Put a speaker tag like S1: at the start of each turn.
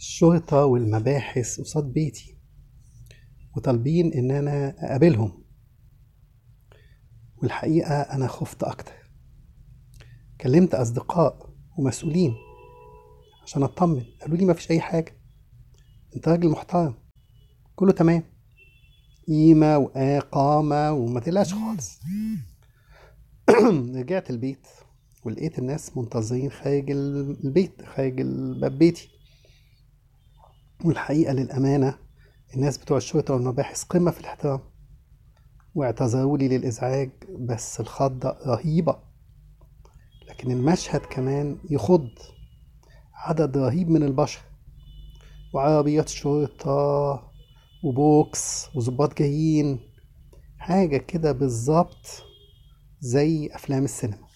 S1: الشرطة والمباحث قصاد بيتي وطالبين إن أنا أقابلهم والحقيقة أنا خفت أكتر كلمت أصدقاء ومسؤولين عشان أطمن قالوا لي مفيش أي حاجة أنت راجل محترم كله تمام قيمة وإقامة وما تقلقش خالص رجعت البيت ولقيت الناس منتظرين خارج البيت خارج باب بيتي والحقيقة للأمانة الناس بتوع الشرطة والمباحث قمة في الاحترام واعتذروا لي للإزعاج بس الخضة رهيبة لكن المشهد كمان يخض عدد رهيب من البشر وعربيات شرطة وبوكس وظباط جايين حاجة كده بالظبط زي أفلام السينما